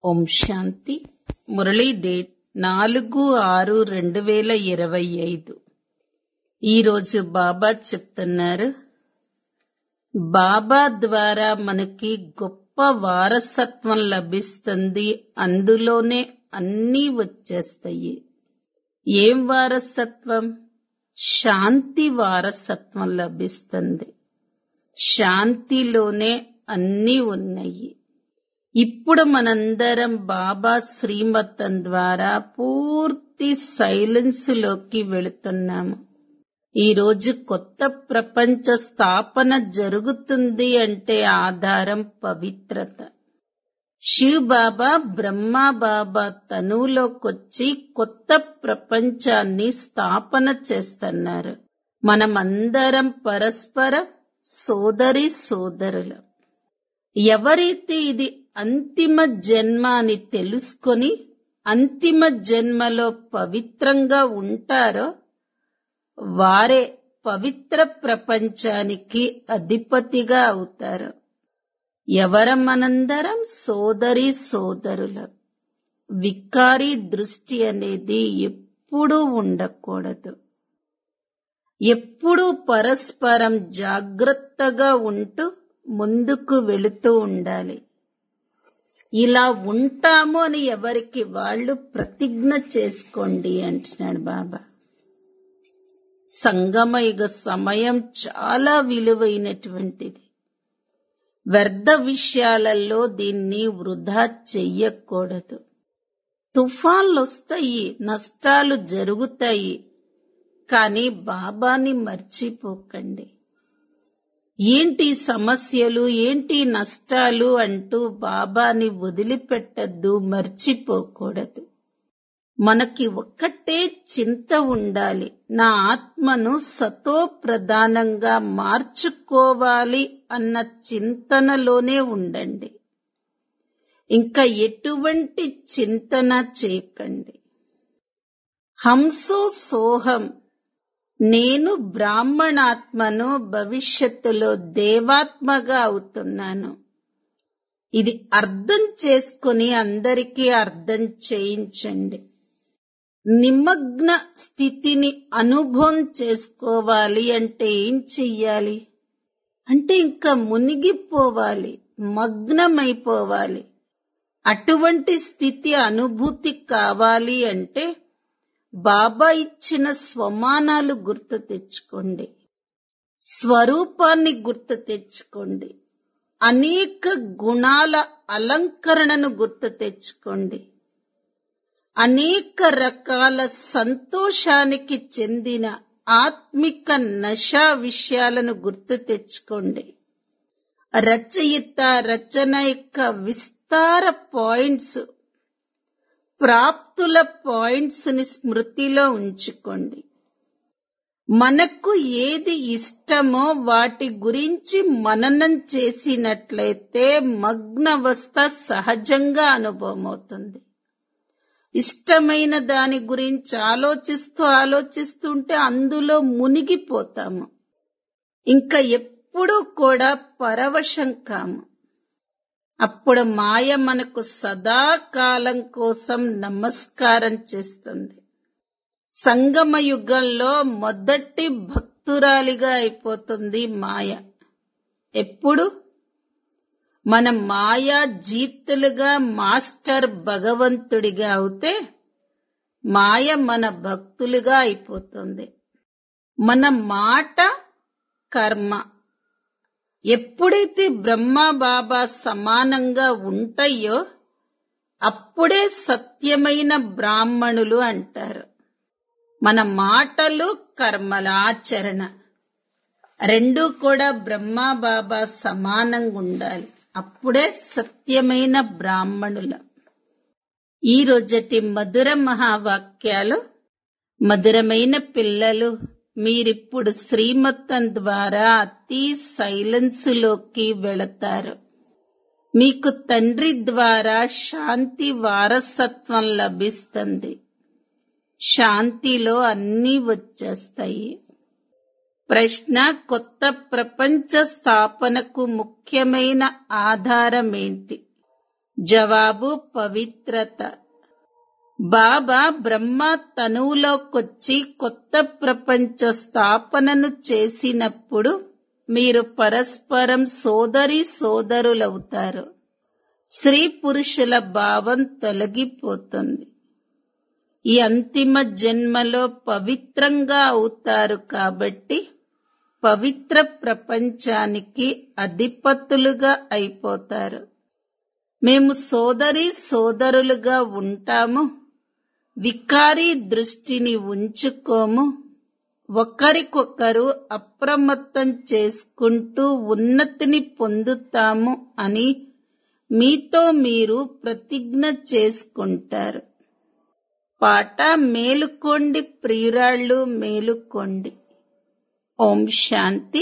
ఓం శాంతి Murali date నాలుగు ఆరు రెండు వేల ఇరవై ఐదు ఈరోజు బాబా చెప్తున్నారు బాబా ద్వారా మనకి గొప్ప వారసత్వం లభిస్తుంది అందులోనే అన్నీ వచ్చేస్తాయి ఏం వారసత్వం శాంతి వారసత్వం లభిస్తుంది శాంతిలోనే అన్నీ ఉన్నాయి ఇప్పుడు మనందరం బాబా శ్రీమతం ద్వారా పూర్తి సైలెన్స్ లోకి వెళుతున్నాము ఈ రోజు కొత్త ప్రపంచ స్థాపన జరుగుతుంది అంటే ఆధారం పవిత్రత శివ్ బాబా బ్రహ్మ బాబా తనువులోకొచ్చి కొత్త ప్రపంచాన్ని స్థాపన చేస్తున్నారు మనమందరం పరస్పర సోదరి సోదరులం ఎవరైతే ఇది అంతిమ జన్మ అని తెలుసుకొని అంతిమ జన్మలో పవిత్రంగా ఉంటారో వారే పవిత్ర ప్రపంచానికి అధిపతిగా అవుతారు ఎవరం మనందరం సోదరి సోదరులం వికారి దృష్టి అనేది ఎప్పుడూ ఉండకూడదు ఎప్పుడూ పరస్పరం జాగ్రత్తగా ఉంటూ ముందుకు వెళుతూ ఉండాలి ఇలా ఉంటాము అని ఎవరికి వాళ్ళు ప్రతిజ్ఞ చేసుకోండి అంటున్నాడు బాబా సంగమయుగ సమయం చాలా విలువైనటువంటిది వ్యర్థ విషయాలలో దీన్ని వృధా చెయ్యకూడదు తుఫాన్లు వస్తాయి నష్టాలు జరుగుతాయి కానీ బాబాని మర్చిపోకండి ఏంటి సమస్యలు ఏంటి నష్టాలు అంటూ బాబాని వదిలిపెట్టద్దు మర్చిపోకూడదు మనకి ఒక్కటే చింత ఉండాలి నా ఆత్మను సతో ప్రధానంగా మార్చుకోవాలి అన్న చింతనలోనే ఉండండి ఇంకా ఎటువంటి చింతన చేయకండి హంసో సోహం నేను బ్రాహ్మణాత్మను భవిష్యత్తులో దేవాత్మగా అవుతున్నాను ఇది అర్థం చేసుకుని అందరికీ అర్థం చేయించండి నిమగ్న స్థితిని అనుభవం చేసుకోవాలి అంటే ఏం చెయ్యాలి అంటే ఇంకా మునిగిపోవాలి మగ్నమైపోవాలి అటువంటి స్థితి అనుభూతి కావాలి అంటే బాబా ఇచ్చిన స్వమానాలు గుర్తు తెచ్చుకోండి స్వరూపాన్ని గుర్తు తెచ్చుకోండి అనేక గుణాల అలంకరణను గుర్తు తెచ్చుకోండి అనేక రకాల సంతోషానికి చెందిన ఆత్మిక నశా విషయాలను గుర్తు తెచ్చుకోండి రచయిత రచన యొక్క విస్తార పాయింట్స్ ప్రాప్తుల పాయింట్స్ ని స్మృతిలో ఉంచుకోండి మనకు ఏది ఇష్టమో వాటి గురించి మననం చేసినట్లయితే మగ్నవస్థ సహజంగా అనుభవమవుతుంది ఇష్టమైన దాని గురించి ఆలోచిస్తూ ఆలోచిస్తుంటే అందులో మునిగిపోతాము ఇంకా ఎప్పుడూ కూడా పరవశం కాము అప్పుడు మాయ మనకు సదాకాలం కోసం నమస్కారం చేస్తుంది సంగమ యుగంలో మొదటి భక్తురాలిగా అయిపోతుంది మాయ ఎప్పుడు మన మాయా జీతులుగా మాస్టర్ భగవంతుడిగా అవుతే మాయ మన భక్తులుగా అయిపోతుంది మన మాట కర్మ ఎప్పుడైతే బ్రహ్మ బాబా సమానంగా ఉంటాయో అప్పుడే సత్యమైన బ్రాహ్మణులు అంటారు మన మాటలు కర్మల ఆచరణ రెండు కూడా బ్రహ్మ బాబా సమానంగా ఉండాలి అప్పుడే సత్యమైన బ్రాహ్మణుల ఈ రోజటి మధుర మహావాక్యాలు మధురమైన పిల్లలు మీరిప్పుడు శ్రీమతం ద్వారా అతి సైలెన్సులోకి వెళతారు మీకు తండ్రి ద్వారా శాంతి వారసత్వం లభిస్తుంది శాంతిలో అన్నీ వచ్చేస్తాయి ప్రశ్న కొత్త ప్రపంచ స్థాపనకు ముఖ్యమైన ఆధారం ఏంటి జవాబు పవిత్రత బాబా బ్రహ్మ తనువులోకొచ్చి కొత్త ప్రపంచ స్థాపనను చేసినప్పుడు మీరు పరస్పరం సోదరి సోదరులవుతారు స్త్రీ పురుషుల భావం తొలగిపోతుంది ఈ అంతిమ జన్మలో పవిత్రంగా అవుతారు కాబట్టి పవిత్ర ప్రపంచానికి అధిపతులుగా అయిపోతారు మేము సోదరి సోదరులుగా ఉంటాము వికారి దృష్టిని ఉంచుకోము ఒకరికొకరు అప్రమత్తం చేసుకుంటూ ఉన్నతిని పొందుతాము అని మీతో మీరు ప్రతిజ్ఞ చేసుకుంటారు పాట మేలుకోండి ప్రియురాళ్ళు మేలుకోండి ఓం శాంతి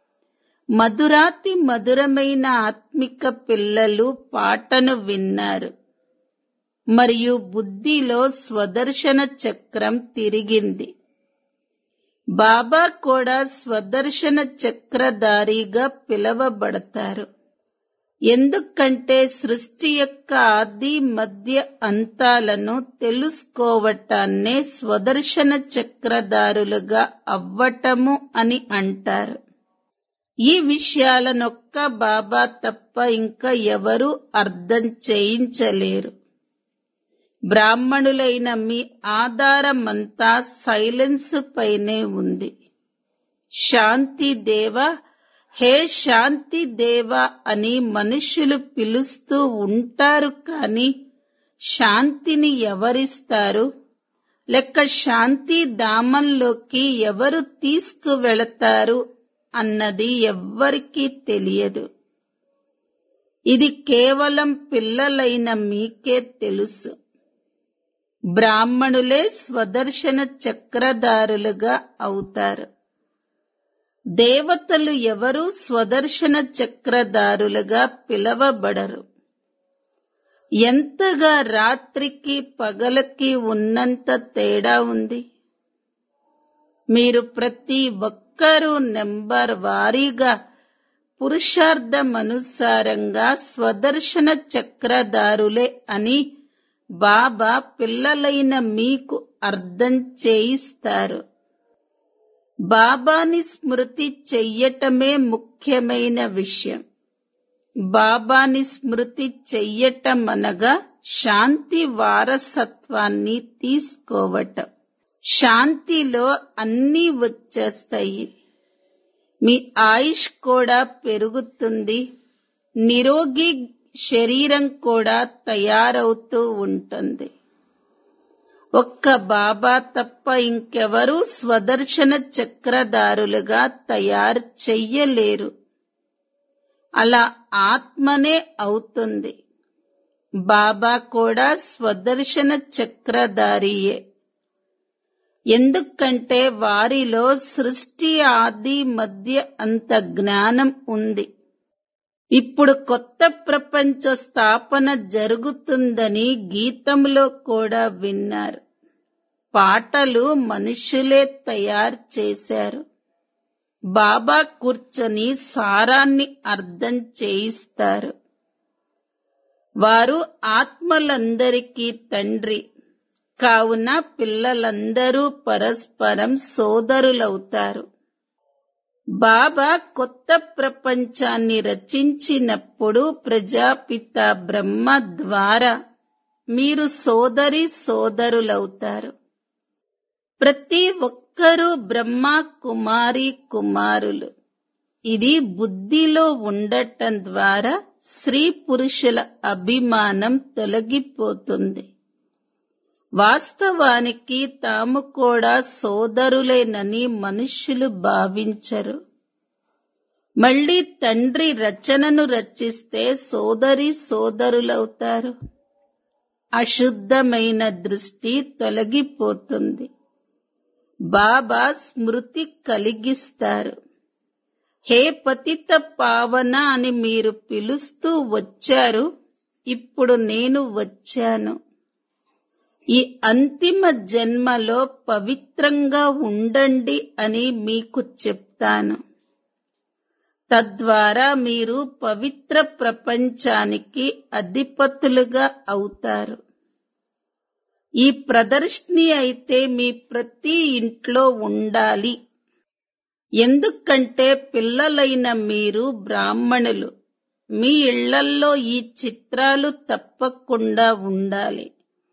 మధురాతి మధురమైన ఆత్మిక పిల్లలు పాటను విన్నారు మరియు బుద్ధిలో స్వదర్శన చక్రం తిరిగింది బాబా కూడా స్వదర్శన చక్రధారిగా పిలవబడతారు ఎందుకంటే సృష్టి యొక్క ఆది మధ్య అంతాలను తెలుసుకోవటాన్నే స్వదర్శన చక్రధారులుగా అవ్వటము అని అంటారు ఈ విషయాలనొక్క బాబా తప్ప ఇంకా ఎవరూ అర్థం చేయించలేరు బ్రాహ్మణులైన మీ ఆధారమంతా సైలెన్స్ పైనే ఉంది శాంతి దేవ హే శాంతి దేవ అని మనుషులు పిలుస్తూ ఉంటారు కాని శాంతిని ఎవరిస్తారు లెక్క శాంతి ధామంలోకి ఎవరు తీసుకువెళతారు అన్నది ఎవ్వరికీ తెలియదు ఇది కేవలం పిల్లలైన మీకే తెలుసు బ్రాహ్మణులే స్వదర్శన చక్రధారులుగా అవుతారు దేవతలు ఎవరు స్వదర్శన చక్రధారులుగా పిలవబడరు ఎంతగా రాత్రికి పగలకి ఉన్నంత తేడా ఉంది మీరు ప్రతి ఒక్కరూ నెంబర్ వారీగా పురుషార్థమనుసారంగా స్వదర్శన చక్రధారులే అని బాబా పిల్లలైన మీకు అర్థం చేయిస్తారు బాబాని స్మృతి చెయ్యటమే ముఖ్యమైన విషయం బాబాని స్మృతి చెయ్యటం అనగా శాంతి వారసత్వాన్ని తీసుకోవటం శాంతిలో అన్నీ వచ్చేస్తాయి మీ ఆయుష్ కూడా పెరుగుతుంది నిరోగి శరీరం కూడా తయారవుతూ ఉంటుంది ఒక్క బాబా తప్ప ఇంకెవరూ స్వదర్శన చక్రధారులుగా తయారు చెయ్యలేరు అలా ఆత్మనే అవుతుంది బాబా కూడా స్వదర్శన చక్రధారియే ఎందుకంటే వారిలో సృష్టి ఆది మధ్య అంత జ్ఞానం ఉంది ఇప్పుడు కొత్త ప్రపంచ స్థాపన జరుగుతుందని గీతంలో కూడా విన్నారు పాటలు మనుషులే తయారు చేశారు బాబా కూర్చొని సారాన్ని అర్థం చేయిస్తారు వారు ఆత్మలందరికీ తండ్రి కావున పిల్లలందరూ పరస్పరం సోదరులవుతారు బాబా కొత్త ప్రపంచాన్ని రచించినప్పుడు ప్రజాపిత బ్రహ్మ ద్వారా మీరు సోదరి సోదరులవుతారు ప్రతి ఒక్కరూ బ్రహ్మ కుమారి కుమారులు ఇది బుద్ధిలో ఉండటం ద్వారా స్త్రీ పురుషుల అభిమానం తొలగిపోతుంది వాస్తవానికి తాము కూడా సోదరులేనని మనుష్యులు భావించరు మళ్ళీ తండ్రి రచనను రచిస్తే సోదరి సోదరులవుతారు అశుద్ధమైన దృష్టి తొలగిపోతుంది బాబా స్మృతి కలిగిస్తారు హే పతిత పావన అని మీరు పిలుస్తూ వచ్చారు ఇప్పుడు నేను వచ్చాను ఈ అంతిమ జన్మలో పవిత్రంగా ఉండండి అని మీకు చెప్తాను తద్వారా మీరు పవిత్ర ప్రపంచానికి అధిపతులుగా అవుతారు ఈ ప్రదర్శిని అయితే మీ ప్రతి ఇంట్లో ఉండాలి ఎందుకంటే పిల్లలైన మీరు బ్రాహ్మణులు మీ ఇళ్లల్లో ఈ చిత్రాలు తప్పకుండా ఉండాలి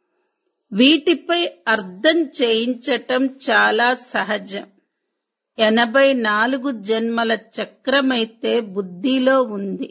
వీటిపై అర్థం చేయించటం చాలా సహజం ఎనభై నాలుగు జన్మల చక్రమైతే బుద్ధిలో ఉంది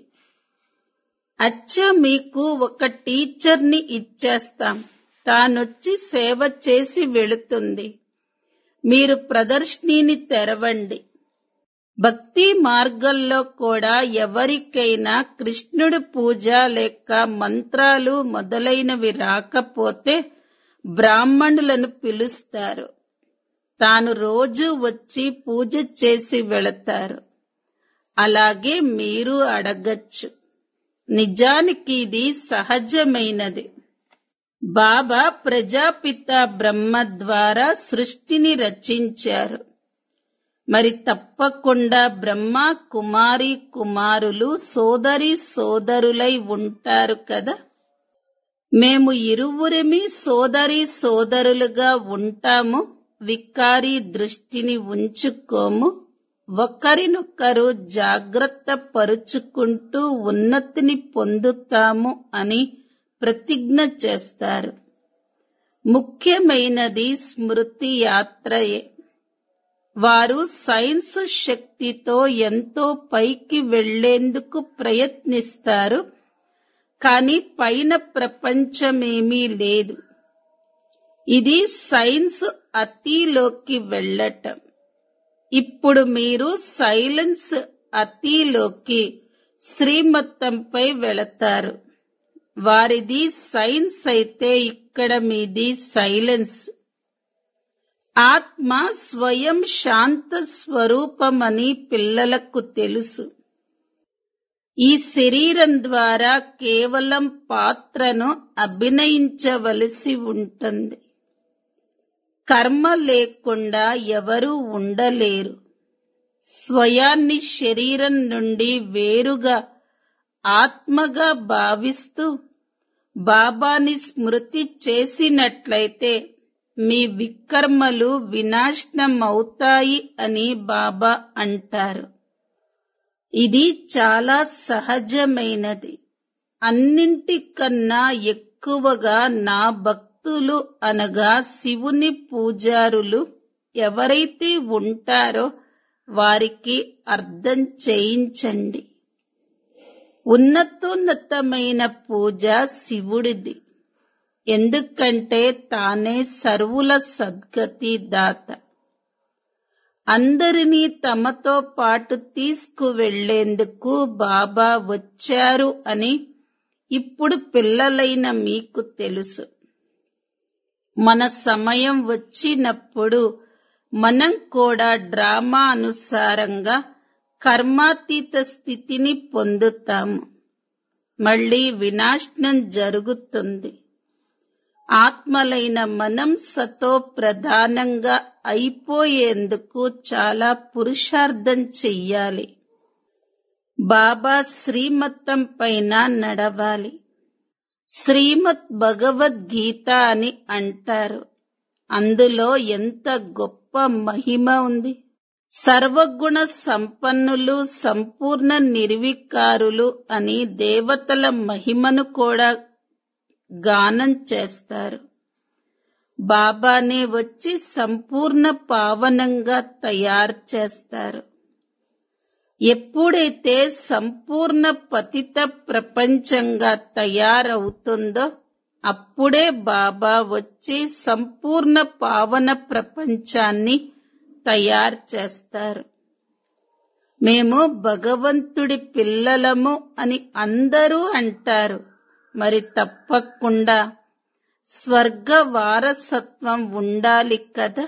అచ్చా మీకు ఒక టీచర్ని ఇచ్చేస్తాం తానొచ్చి సేవ చేసి వెళుతుంది మీరు ప్రదర్శినిని తెరవండి భక్తి మార్గంలో కూడా ఎవరికైనా కృష్ణుడి పూజ లేక మంత్రాలు మొదలైనవి రాకపోతే బ్రాహ్మణులను పిలుస్తారు తాను రోజు వచ్చి పూజ చేసి వెళతారు అలాగే మీరు అడగచ్చు నిజానికి ఇది సహజమైనది బాబా ప్రజాపిత బ్రహ్మ ద్వారా సృష్టిని రచించారు మరి తప్పకుండా బ్రహ్మ కుమారి కుమారులు సోదరి సోదరులై ఉంటారు కదా మేము ఇరువురిమి సోదరి సోదరులుగా ఉంటాము వికారి దృష్టిని ఉంచుకోము ఒకరినొకరు జాగ్రత్త పరుచుకుంటూ ఉన్నతిని పొందుతాము అని ప్రతిజ్ఞ చేస్తారు ముఖ్యమైనది స్మృతి యాత్రయే వారు సైన్స్ శక్తితో ఎంతో పైకి వెళ్లేందుకు ప్రయత్నిస్తారు కానీ పైన ప్రపంచమేమీ లేదు ఇది సైన్స్ అతిలోకి వెళ్ళటం ఇప్పుడు మీరు సైలెన్స్ అతిలోకి శ్రీమత్తంపై వెళతారు వారిది సైన్స్ అయితే ఇక్కడ మీది సైలెన్స్ ఆత్మ స్వయం శాంత స్వరూపమని పిల్లలకు తెలుసు ఈ శరీరం ద్వారా కేవలం పాత్రను అభినయించవలసి ఉంటుంది కర్మ లేకుండా ఎవరూ ఉండలేరు స్వయాన్ని శరీరం నుండి వేరుగా ఆత్మగా భావిస్తూ బాబాని స్మృతి చేసినట్లయితే మీ వికర్మలు వినాశనమవుతాయి అని బాబా అంటారు ఇది చాలా సహజమైనది అన్నింటికన్నా ఎక్కువగా నా భక్తులు అనగా శివుని పూజారులు ఎవరైతే ఉంటారో వారికి అర్థం చేయించండి ఉన్నతోన్నతమైన పూజ శివుడిది ఎందుకంటే తానే సర్వుల సద్గతి దాత అందరినీ తమతో పాటు తీసుకువెళ్లేందుకు బాబా వచ్చారు అని ఇప్పుడు పిల్లలైన మీకు తెలుసు మన సమయం వచ్చినప్పుడు మనం కూడా డ్రామా అనుసారంగా కర్మాతీత స్థితిని పొందుతాము మళ్ళీ వినాశనం జరుగుతుంది ఆత్మలైన మనం సతో ప్రధానంగా అయిపోయేందుకు చాలా పురుషార్థం చెయ్యాలి బాబా శ్రీమత్తం పైన నడవాలి శ్రీమద్ భగవద్గీత అని అంటారు అందులో ఎంత గొప్ప మహిమ ఉంది సర్వగుణ సంపన్నులు సంపూర్ణ నిర్వికారులు అని దేవతల మహిమను కూడా గానం చేస్తారు బాబానే వచ్చి సంపూర్ణ పావనంగా తయారు చేస్తారు ఎప్పుడైతే సంపూర్ణ పతిత ప్రపంచంగా తయారవుతుందో అప్పుడే బాబా వచ్చి సంపూర్ణ పావన ప్రపంచాన్ని తయారు చేస్తారు మేము భగవంతుడి పిల్లలము అని అందరూ అంటారు మరి తప్పకుండా స్వర్గ వారసత్వం ఉండాలి కదా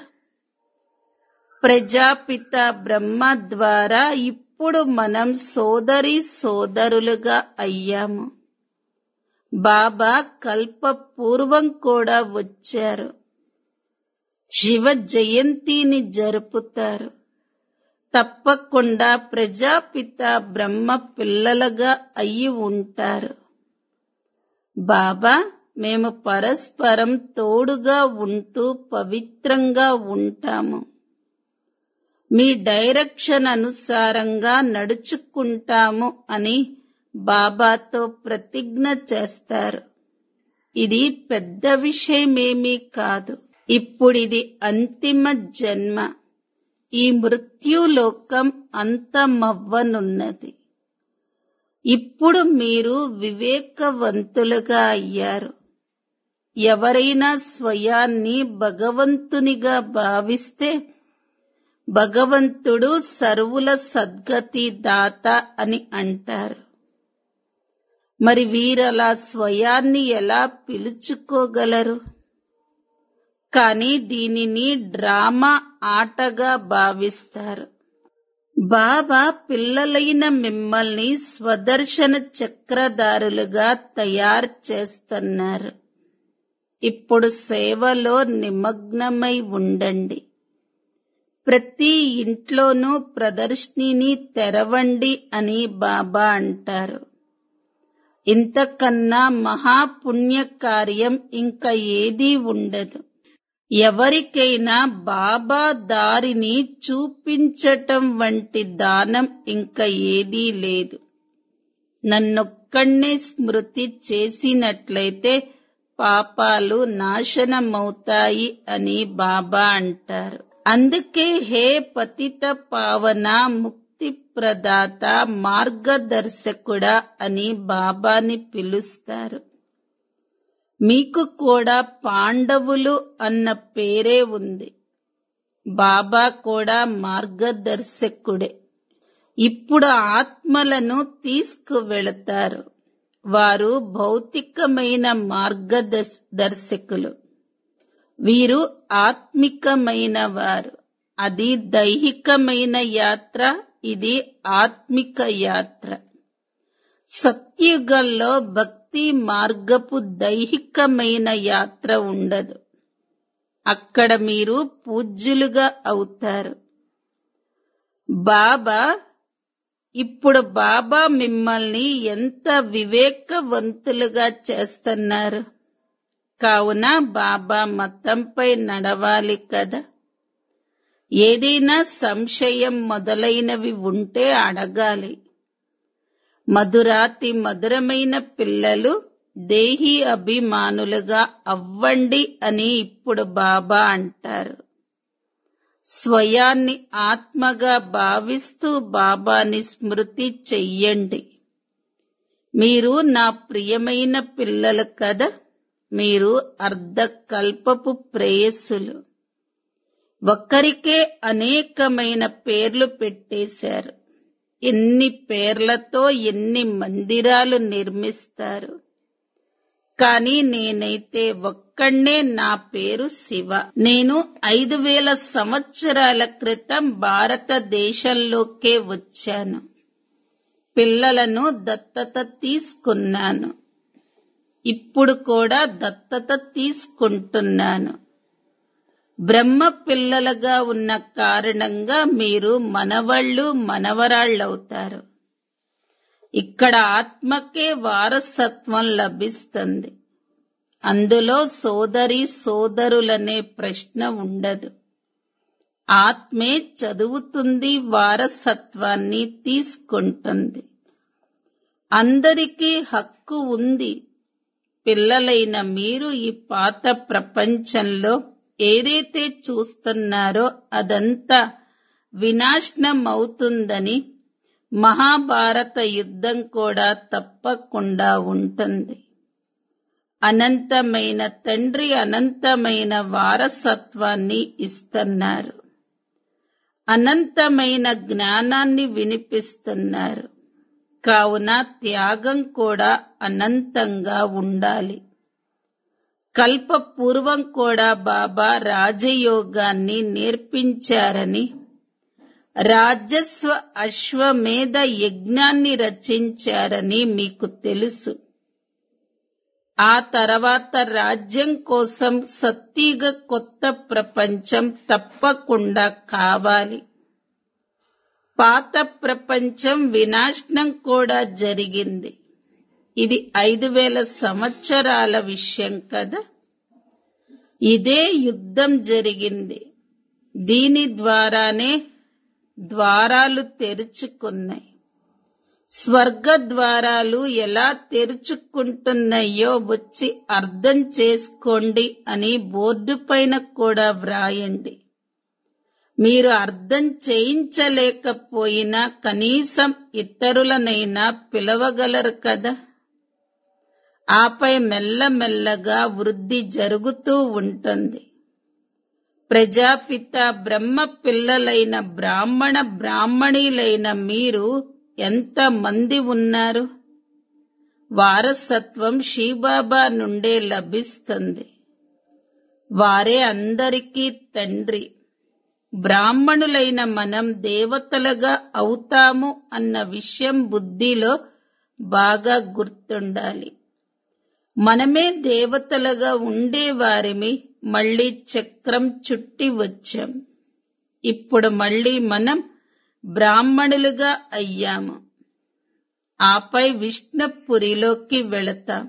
ప్రజాపిత బ్రహ్మ ద్వారా ఇప్పుడు మనం సోదరి సోదరులుగా అయ్యాము బాబా కల్ప పూర్వం కూడా వచ్చారు శివ జయంతిని జరుపుతారు తప్పకుండా ప్రజాపిత బ్రహ్మ పిల్లలుగా అయి ఉంటారు బాబా మేము పరస్పరం తోడుగా ఉంటూ పవిత్రంగా ఉంటాము మీ డైరెక్షన్ అనుసారంగా నడుచుకుంటాము అని బాబాతో ప్రతిజ్ఞ చేస్తారు ఇది పెద్ద విషయమేమీ కాదు ఇప్పుడిది అంతిమ జన్మ ఈ మృత్యులోకం అంతమవ్వనున్నది ఇప్పుడు మీరు వివేకవంతులుగా అయ్యారు ఎవరైనా స్వయాన్ని భగవంతునిగా భావిస్తే భగవంతుడు సర్వుల సద్గతి దాత అని అంటారు మరి వీరలా స్వయాన్ని ఎలా పిలుచుకోగలరు కానీ దీనిని డ్రామా ఆటగా భావిస్తారు బాబా పిల్లలైన మిమ్మల్ని స్వదర్శన చక్రధారులుగా తయారు చేస్తున్నారు ఇప్పుడు సేవలో నిమగ్నమై ఉండండి ప్రతి ఇంట్లోనూ ప్రదర్శిని తెరవండి అని బాబా అంటారు ఇంతకన్నా మహాపుణ్య కార్యం ఇంకా ఏదీ ఉండదు ఎవరికైనా బాబా దారిని చూపించటం వంటి దానం ఇంకా ఏదీ లేదు నన్నొక్కడే స్మృతి చేసినట్లయితే పాపాలు నాశనమవుతాయి అని బాబా అంటారు అందుకే హే పతిత పావన ముక్తి ప్రదాత మార్గదర్శకుడా అని బాబాని పిలుస్తారు మీకు కూడా పాండవులు అన్న పేరే ఉంది బాబా కూడా మార్గదర్శకుడే ఇప్పుడు ఆత్మలను తీసుకువెళతారు వారు భౌతికమైన మార్గదర్శకులు వీరు ఆత్మికమైన వారు అది దైహికమైన యాత్ర ఇది ఆత్మిక యాత్ర సత్యుగంలో భక్తి మార్గపు దైహికమైన యాత్ర ఉండదు అక్కడ మీరు పూజ్యులుగా అవుతారు బాబా ఇప్పుడు బాబా మిమ్మల్ని ఎంత వివేకవంతులుగా చేస్తున్నారు కావున బాబా మతంపై నడవాలి కదా ఏదైనా సంశయం మొదలైనవి ఉంటే అడగాలి మధురాతి మధురమైన పిల్లలు దేహి అభిమానులుగా అవ్వండి అని ఇప్పుడు బాబా అంటారు స్వయాన్ని ఆత్మగా భావిస్తూ బాబాని స్మృతి చెయ్యండి మీరు నా ప్రియమైన పిల్లలు కదా మీరు అర్ధకల్పపు ప్రేయస్సులు ఒక్కరికే అనేకమైన పేర్లు పెట్టేశారు ఎన్ని పేర్లతో ఎన్ని మందిరాలు నిర్మిస్తారు కానీ నేనైతే ఒక్కడే నా పేరు శివ నేను ఐదు వేల సంవత్సరాల క్రితం భారతదేశంలోకే వచ్చాను పిల్లలను దత్తత తీసుకున్నాను ఇప్పుడు కూడా దత్తత తీసుకుంటున్నాను బ్రహ్మ పిల్లలుగా ఉన్న కారణంగా మీరు మనవళ్ళు మనవరాళ్ళవుతారు ఇక్కడ ఆత్మకే వారసత్వం లభిస్తుంది అందులో సోదరి సోదరులనే ప్రశ్న ఉండదు ఆత్మే చదువుతుంది వారసత్వాన్ని తీసుకుంటుంది అందరికీ హక్కు ఉంది పిల్లలైన మీరు ఈ పాత ప్రపంచంలో ఏదైతే చూస్తున్నారో అదంతా వినాశనం అవుతుందని మహాభారత యుద్ధం కూడా తప్పకుండా ఉంటుంది అనంతమైన తండ్రి అనంతమైన వారసత్వాన్ని ఇస్తున్నారు అనంతమైన జ్ఞానాన్ని వినిపిస్తున్నారు కావున త్యాగం కూడా అనంతంగా ఉండాలి కల్ప పూర్వం కూడా బాబా రాజయోగాన్ని నేర్పించారని రాజస్వ అశ్వమేధ యజ్ఞాన్ని రచించారని మీకు తెలుసు ఆ తర్వాత రాజ్యం కోసం సత్తిగ కొత్త ప్రపంచం తప్పకుండా కావాలి పాత ప్రపంచం వినాశనం కూడా జరిగింది ఇది ఐదు వేల సంవత్సరాల విషయం కదా ఇదే యుద్ధం జరిగింది దీని ద్వారానే ద్వారాలు తెరుచుకున్నాయి స్వర్గ ద్వారాలు ఎలా తెరుచుకుంటున్నాయో వచ్చి అర్థం చేసుకోండి అని బోర్డు పైన కూడా వ్రాయండి మీరు అర్థం చేయించలేకపోయినా కనీసం ఇతరులనైనా పిలవగలరు కదా ఆపై మెల్లమెల్లగా వృద్ధి జరుగుతూ ఉంటుంది ప్రజాపిత బ్రహ్మ పిల్లలైన బ్రాహ్మణ బ్రాహ్మణీలైన మీరు ఎంత మంది ఉన్నారు వారసత్వం షీబాబా నుండే లభిస్తుంది వారే అందరికీ తండ్రి బ్రాహ్మణులైన మనం దేవతలుగా అవుతాము అన్న విషయం బుద్ధిలో బాగా గుర్తుండాలి మనమే దేవతలుగా ఉండేవారిమి మళ్ళీ చక్రం చుట్టి వచ్చాం ఇప్పుడు మళ్ళీ మనం బ్రాహ్మణులుగా అయ్యాము ఆపై విష్ణుపురిలోకి వెళతాం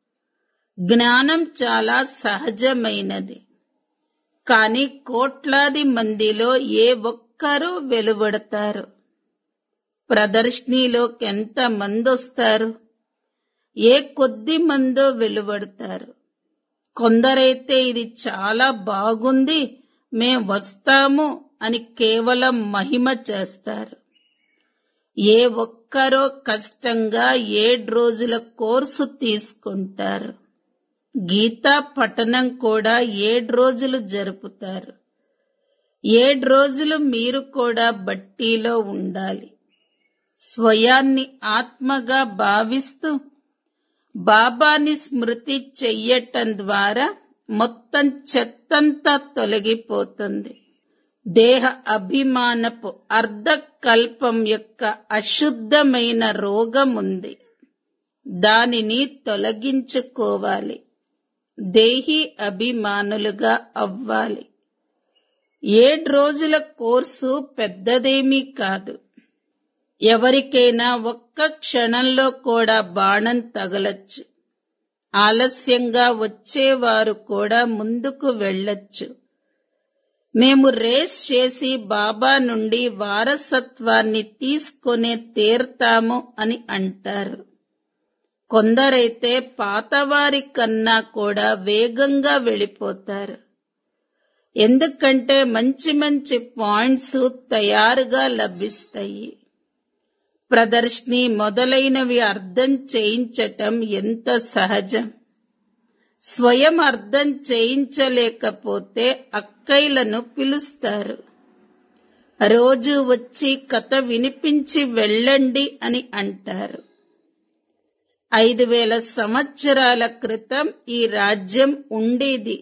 జ్ఞానం చాలా సహజమైనది కానీ కోట్లాది మందిలో ఏ ఒక్కరూ వెలువడతారు ప్రదర్శనలోకి ఎంత మంది వస్తారు ఏ కొద్ది మందో వెలువడతారు కొందరైతే ఇది చాలా బాగుంది మేం వస్తాము అని కేవలం మహిమ చేస్తారు ఏ ఒక్కరో కష్టంగా ఏడు రోజుల కోర్సు తీసుకుంటారు గీతా పఠనం కూడా ఏడు రోజులు జరుపుతారు ఏడు రోజులు మీరు కూడా బట్టీలో ఉండాలి స్వయాన్ని ఆత్మగా భావిస్తూ బాబాని స్మృతి చెయ్యటం ద్వారా మొత్తం చెత్తంతా తొలగిపోతుంది దేహ అభిమానపు అర్ధకల్పం యొక్క అశుద్ధమైన రోగం ఉంది దానిని తొలగించుకోవాలి దేహి అభిమానులుగా అవ్వాలి ఏడు రోజుల కోర్సు పెద్దదేమీ కాదు ఎవరికైనా ఒక్క క్షణంలో కూడా బాణం తగలచ్చు ఆలస్యంగా వచ్చేవారు కూడా ముందుకు వెళ్ళొచ్చు మేము రేస్ చేసి బాబా నుండి వారసత్వాన్ని తీసుకొనే తీర్తాము అని అంటారు కొందరైతే పాతవారి కన్నా కూడా వేగంగా వెళ్ళిపోతారు ఎందుకంటే మంచి మంచి పాయింట్స్ తయారుగా లభిస్తాయి ప్రదర్శని మొదలైనవి అర్థం చేయించటం ఎంత సహజం స్వయం అర్థం చేయించలేకపోతే అక్కైలను పిలుస్తారు రోజు వచ్చి కథ వినిపించి వెళ్ళండి అని అంటారు ఐదు వేల సంవత్సరాల క్రితం ఈ రాజ్యం ఉండేది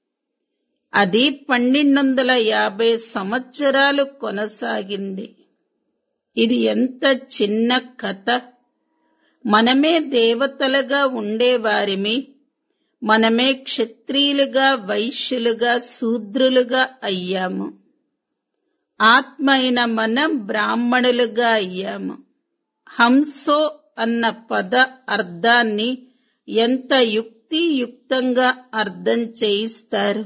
అది పన్నెండు వందల యాభై సంవత్సరాలు కొనసాగింది ఇది ఎంత చిన్న కథ మనమే దేవతలుగా ఉండేవారిమి మనమే క్షత్రియులుగా వైశ్యులుగా శూద్రులుగా అయ్యాము ఆత్మ అయిన మనం బ్రాహ్మణులుగా అయ్యాము హంసో అన్న పద అర్థాన్ని ఎంత యుక్తియుక్తంగా అర్థం చేయిస్తారు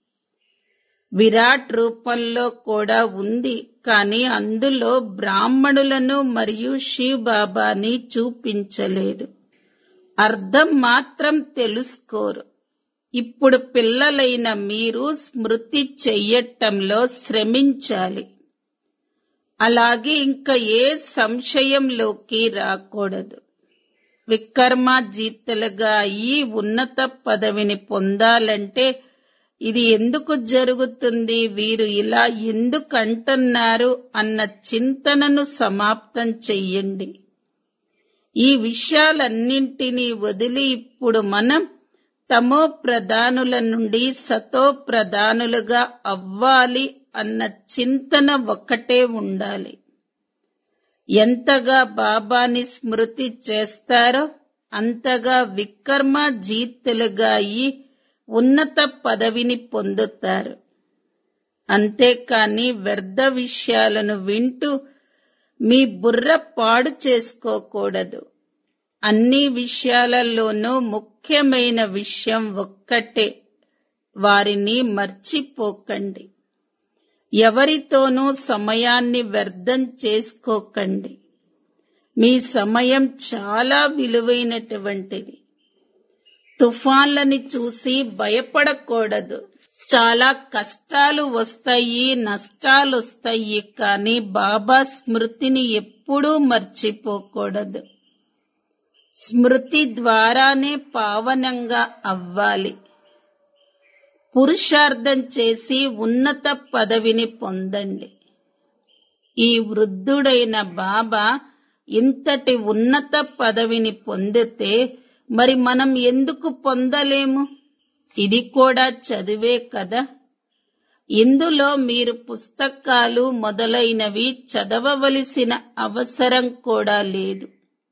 విరాట్ రూపంలో కూడా ఉంది కానీ అందులో బ్రాహ్మణులను మరియు శివ్ బాబాని చూపించలేదు అర్థం మాత్రం తెలుసుకోరు ఇప్పుడు పిల్లలైన మీరు స్మృతి చెయ్యటంలో శ్రమించాలి అలాగే ఇంకా ఏ సంశయంలోకి రాకూడదు వికర్మాజీతులుగా ఈ ఉన్నత పదవిని పొందాలంటే ఇది ఎందుకు జరుగుతుంది వీరు ఇలా ఎందుకు అంటున్నారు అన్న చింతనను సమాప్తం చెయ్యండి ఈ విషయాలన్నింటినీ వదిలి ఇప్పుడు మనం తమో ప్రధానుల నుండి సతో ప్రధానులుగా అవ్వాలి అన్న చింతన ఒక్కటే ఉండాలి ఎంతగా బాబాని స్మృతి చేస్తారో అంతగా వికర్మ జీతులుగా అయి ఉన్నత పదవిని పొందుతారు అంతేకాని వ్యర్థ విషయాలను వింటూ మీ బుర్ర పాడు చేసుకోకూడదు అన్ని విషయాలలోనూ ముఖ్యమైన విషయం ఒక్కటే వారిని మర్చిపోకండి ఎవరితోనూ సమయాన్ని వ్యర్థం చేసుకోకండి మీ సమయం చాలా విలువైనటువంటిది తుఫాన్లని చూసి భయపడకూడదు చాలా కష్టాలు వస్తాయి నష్టాలు వస్తాయి కానీ బాబా స్మృతిని ఎప్పుడూ మర్చిపోకూడదు స్మృతి ద్వారానే పావనంగా అవ్వాలి పురుషార్థం చేసి ఉన్నత పదవిని పొందండి ఈ వృద్ధుడైన బాబా ఇంతటి ఉన్నత పదవిని పొందితే మరి మనం ఎందుకు పొందలేము ఇది కూడా చదివే కదా ఇందులో మీరు పుస్తకాలు మొదలైనవి చదవవలసిన అవసరం కూడా లేదు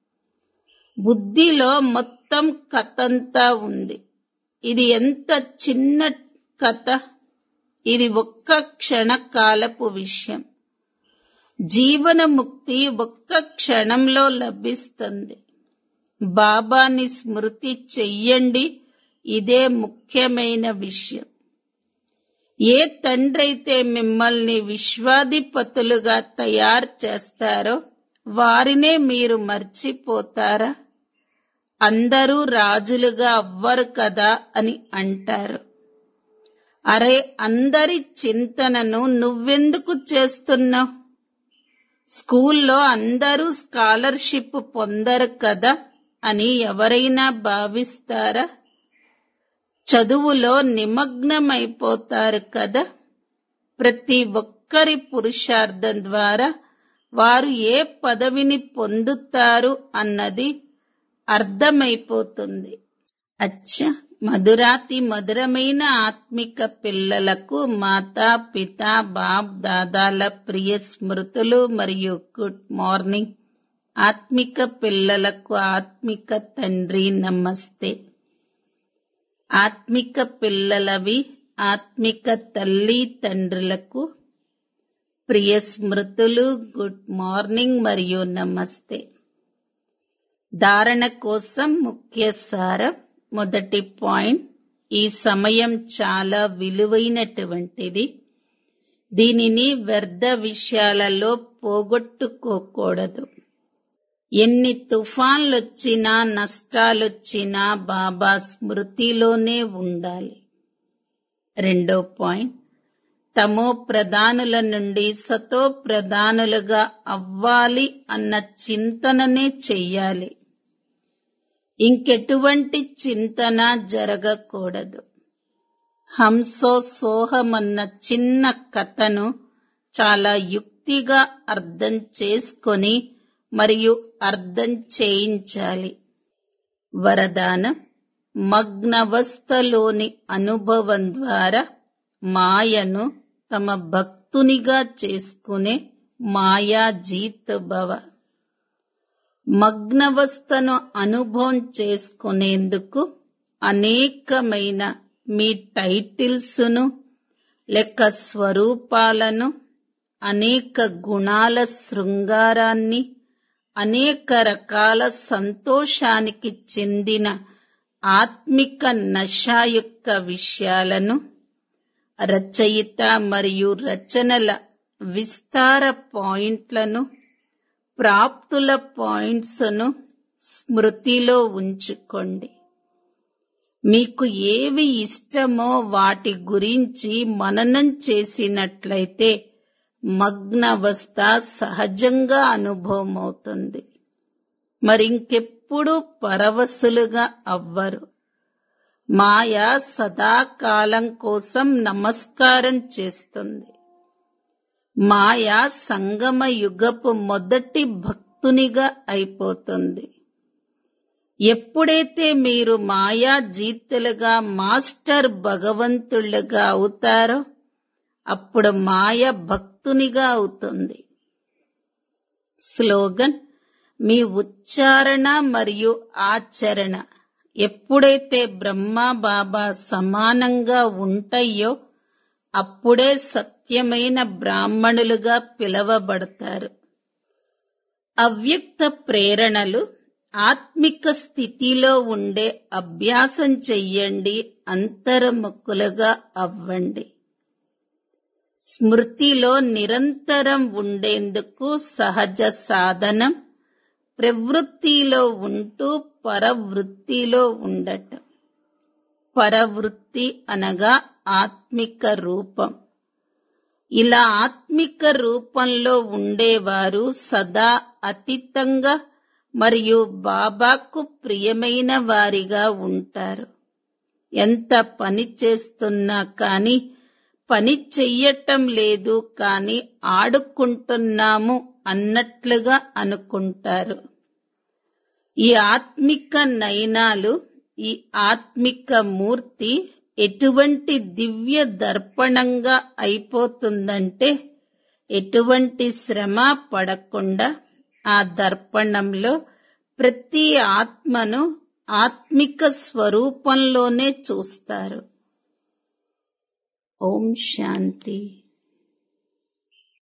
బుద్ధిలో మొత్తం కథంతా ఉంది ఇది ఎంత చిన్న కథ ఇది ఒక్క క్షణకాలపు విషయం జీవనముక్తి ఒక్క క్షణంలో లభిస్తుంది బాబాని స్మృతి చెయ్యండి ఇదే ముఖ్యమైన విషయం ఏ తండ్రైతే మిమ్మల్ని విశ్వాధిపతులుగా తయారు చేస్తారో వారినే మీరు మర్చిపోతారా అందరూ రాజులుగా అవ్వరు కదా అని అంటారు అరే అందరి చింతనను నువ్వెందుకు చేస్తున్నావు స్కూల్లో అందరూ స్కాలర్షిప్ పొందరు కదా అని ఎవరైనా భావిస్తారా చదువులో నిమగ్నమైపోతారు కదా ప్రతి ఒక్కరి పురుషార్థం ద్వారా వారు ఏ పదవిని పొందుతారు అన్నది అర్థమైపోతుంది అచ్చా మధురాతి మధురమైన ఆత్మిక పిల్లలకు మాతా పిత బాప్ దాదాల ప్రియ స్మృతులు మరియు గుడ్ మార్నింగ్ ఆత్మిక పిల్లలకు ఆత్మిక తండ్రి నమస్తే ఆత్మిక పిల్లలవి ఆత్మిక తల్లి తండ్రులకు ప్రియ స్మృతులు గుడ్ మార్నింగ్ మరియు నమస్తే ధారణ కోసం ముఖ్య సారం మొదటి పాయింట్ ఈ సమయం చాలా విలువైనటువంటిది దీనిని వ్యర్థ విషయాలలో పోగొట్టుకోకూడదు ఎన్ని తుఫాన్లొచ్చినా నష్టాలొచ్చినా బాబా స్మృతిలోనే ఉండాలి రెండో పాయింట్ తమో ప్రధానుల నుండి సతో ప్రధానులుగా అవ్వాలి అన్న చింతననే చెయ్యాలి ఇంకెటువంటి చింతన జరగకూడదు హంసో సోహమన్న చిన్న కథను చాలా యుక్తిగా అర్థం చేసుకొని మరియు అర్థం చేయించాలి వరదానం మగ్నవస్థలోని అనుభవం ద్వారా మాయను తమ భక్తునిగా చేసుకునే మాయా జీత్ భవ మగ్నవస్థను అనుభవం చేసుకునేందుకు అనేకమైన మీ టైటిల్స్ను లెక్క స్వరూపాలను అనేక గుణాల శృంగారాన్ని అనేక రకాల సంతోషానికి చెందిన ఆత్మిక నశ యొక్క విషయాలను రచయిత మరియు రచనల విస్తార పాయింట్లను ప్రాప్తుల పాయింట్స్ను స్మృతిలో ఉంచుకోండి మీకు ఏవి ఇష్టమో వాటి గురించి మననం చేసినట్లయితే మగ్నవస్థ సహజంగా అనుభవమవుతుంది మరింకెప్పుడు పరవశులుగా అవ్వరు మాయ సదాకాలం కోసం నమస్కారం చేస్తుంది మాయ సంగమ యుగపు మొదటి భక్తునిగా అయిపోతుంది ఎప్పుడైతే మీరు మాయా జీతులుగా మాస్టర్ భగవంతుళ్ళుగా అవుతారో అప్పుడు మాయ భక్తునిగా అవుతుంది స్లోగన్ మీ ఉచ్చారణ మరియు ఆచరణ ఎప్పుడైతే బ్రహ్మ బాబా సమానంగా ఉంటాయో అప్పుడే సత్యమైన బ్రాహ్మణులుగా పిలవబడతారు అవ్యక్త ప్రేరణలు ఆత్మిక స్థితిలో ఉండే అభ్యాసం చెయ్యండి అంతర్ముఖులుగా అవ్వండి స్మృతిలో నిరంతరం ఉండేందుకు సహజ సాధనం ప్రవృత్తిలో ఉంటూ పరవృత్తిలో ఉండటం పరవృత్తి అనగా ఆత్మిక రూపం ఇలా ఆత్మిక రూపంలో ఉండేవారు సదా అతీతంగా మరియు బాబాకు ప్రియమైన వారిగా ఉంటారు ఎంత పని చేస్తున్నా కాని పని చెయ్యటం లేదు కాని ఆడుకుంటున్నాము అన్నట్లుగా అనుకుంటారు ఈ ఆత్మిక నయనాలు ఈ ఆత్మిక మూర్తి ఎటువంటి దివ్య దర్పణంగా అయిపోతుందంటే ఎటువంటి శ్రమ పడకుండా ఆ దర్పణంలో ప్రతి ఆత్మను ఆత్మిక స్వరూపంలోనే చూస్తారు ఓం శాంతి